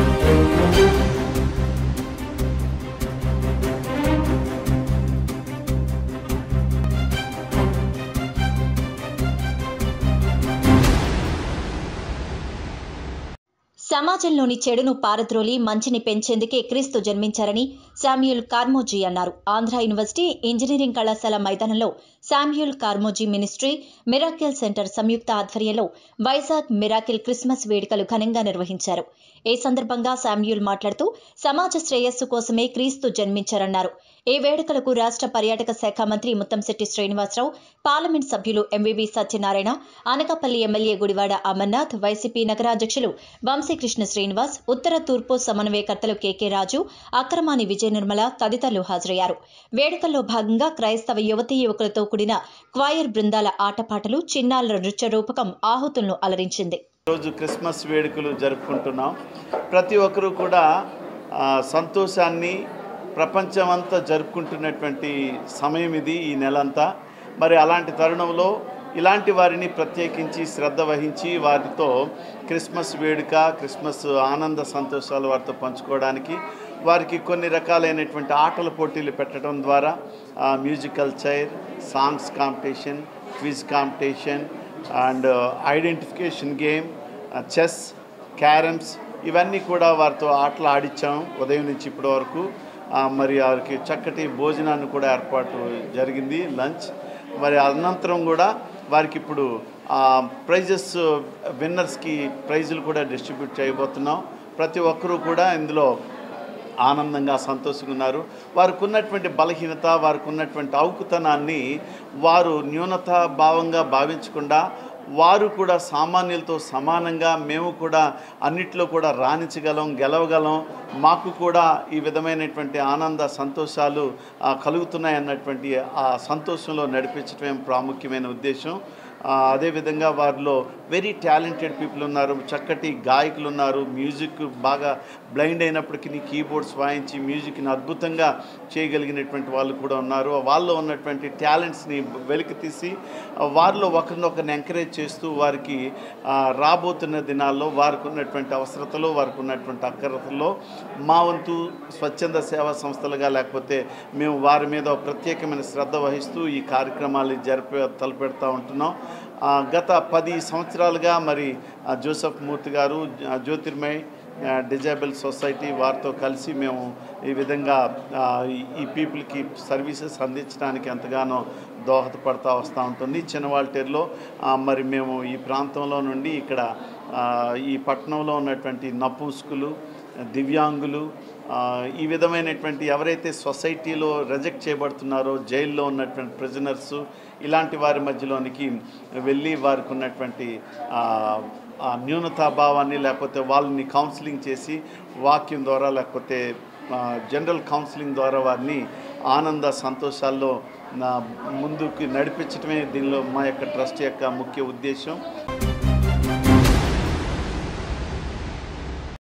సమాజంలోని చెడును పారద్రోలి మంచిని పెంచేందుకే క్రీస్తు జన్మించారని శామ్యూల్ కార్మోజీ అన్నారు ఆంధ్ర యూనివర్సిటీ ఇంజనీరింగ్ కళాశాల మైదానంలో శామ్యూల్ కార్మోజీ మినిస్ట్రీ మిరాకిల్ సెంటర్ సంయుక్త ఆధ్వర్యంలో వైజాగ్ మిరాకిల్ క్రిస్మస్ వేడుకలు ఘనంగా నిర్వహించారు ఈ సందర్భంగా శామ్యూల్ మాట్లాడుతూ సమాజ శ్రేయస్సు కోసమే క్రీస్తు జన్మించారన్నారు ఈ వేడుకలకు రాష్ట్ర పర్యాటక శాఖ మంత్రి ముత్తంశెట్టి శ్రీనివాసరావు పార్లమెంట్ సభ్యులు MVV Satyanarayana Anakapalli MLA Gudivada Amarnath YCP నగరాధ్యక్షులు వంశీకృష్ణ శ్రీనివాస్ ఉత్తర తూర్పు సమన్వయకర్తలు కెకే రాజు అక్రమాని విజయ నిర్మల తదితరులు హాజరయ్యారు వేడుకల్లో భాగంగా క్రైస్తవ యువతీ యువకులతో కూడిన క్వాయర్ బృందాల ఆటపాటలు చిన్నారుల నృత్య రూపకం ఆహుతులను అలరించింది రోజు క్రిస్మస్ వేడుకలు జరుపుకుంటున్నాం ప్రతి ఒక్కరూ కూడా ఆ, సంతోషాన్ని ప్రపంచమంతా జరుపుకుంటున్నటువంటి సమయం ఇది ఈ నెలంతా మరి అలాంటి తరుణంలో ఇలాంటి వారిని ప్రత్యేకించి శ్రద్ధ వహించి వారితో క్రిస్మస్ వేడుక క్రిస్మస్ ఆనంద సంతోషాలు వారితో పంచుకోవడానికి వారికి కొన్ని రకాలైనటువంటి ఆటల పోటీలు పెట్టడం ద్వారా ఆ, musical chair songs competition quiz competition and identification game chess carroms ఇవన్నీ కూడా వారితో ఆటలు ఆడిచ్చాం ఉదయం నుంచి ఇప్పటి వరకు ఆ, మరి వారికి చక్కటి భోజనాన్ని కూడా ఏర్పాటు జరిగింది లంచ్ మరి అనంతరం కూడా వారికి ఇప్పుడు ప్రైజెస్ విన్నర్స్కి ప్రైజులు కూడా డిస్ట్రిబ్యూట్ చేయబోతున్నాం ప్రతి ఒక్కరూ కూడా ఇందులో ఆనందంగా సంతోషంగా ఉన్నారు వారికి ఉన్నటువంటి బలహీనత వారికి ఉన్నటువంటి ఔకుతనాన్ని వారు న్యూనత భావంగా భావించకుండా వారు కూడా సామాన్యులతో సమానంగా మేము కూడా అన్నిట్లో కూడా రాణించగలం గెలవగలం మాకు కూడా ఈ విధమైనటువంటి ఆనంద సంతోషాలు ఆ, కలుగుతున్నాయి అన్నటువంటి ఆ సంతోషంలో నడిపించడమే ప్రాముఖ్యమైన ఉద్దేశం ఆ, అదేవిధంగా వారిలో వెరీ టాలెంటెడ్ పీపుల్ ఉన్నారు చక్కటి గాయకులు ఉన్నారు మ్యూజిక్ బాగా బ్లైండ్ అయినప్పటికీ కీబోర్డ్స్ వాయించి మ్యూజిక్ని అద్భుతంగా చేయగలిగినటువంటి వాళ్ళు కూడా ఉన్నారు వాళ్ళలో ఉన్నటువంటి టాలెంట్స్ని వెలికి తీసి ఆ, వారిలో ఒకరినొకరిని ఎంకరేజ్ చేస్తూ వారికి ఆ, రాబోతున్న దినాల్లో వారికి ఉన్నటువంటి అవసరతలో వారికి ఉన్నటువంటి అక్కరతలో మా వంతు స్వచ్ఛంద సేవా సంస్థలుగా లేకపోతే మేము వారి మీద ఒక ప్రత్యేకమైన శ్రద్ధ వహిస్తూ ఈ కార్యక్రమాలు జరిపే తలపెడతా ఉంటున్నాం ఆ, గత పది సంవత్సరాలుగా మరి ఆ, జోసెఫ్ మూర్తి గారు ఆ, జ్యోతిర్మయ్ ఆ, డిజేబుల్ సొసైటీ వారితో కలిసి మేము ఈ విధంగా ఆ, ఈ- ఈ పీపుల్కి సర్వీసెస్ అందించడానికి ఎంతగానో దోహదపడతా వస్తూ ఉంటుంది చిన్నవాల్టేరులో ఆ, మరి మేము ఈ ప్రాంతంలో నుండి ఇక్కడ ఆ, ఈ పట్టణంలో ఉన్నటువంటి నపుంసకులు దివ్యాంగులు ఆ, ఈ విధమైనటువంటి ఎవరైతే సొసైటీలో రిజెక్ట్ చేయబడుతున్నారో జైల్లో ఉన్నటువంటి ప్రిజనర్స్ ఇలాంటి వారి మధ్యలోనికి వెళ్ళి వారికి ఉన్నటువంటి ఆ, ఆ న్యూనతాభావాన్ని లేకపోతే వాళ్ళని కౌన్సిలింగ్ చేసి వాక్యం ద్వారా లేకపోతే ఆ, జనరల్ కౌన్సిలింగ్ ద్వారా వారిని ఆనంద సంతోషాల్లో నా ముందుకు నడిపించడమే దీనిలో మా యొక్క ట్రస్ట్ యొక్క ముఖ్య ఉద్దేశం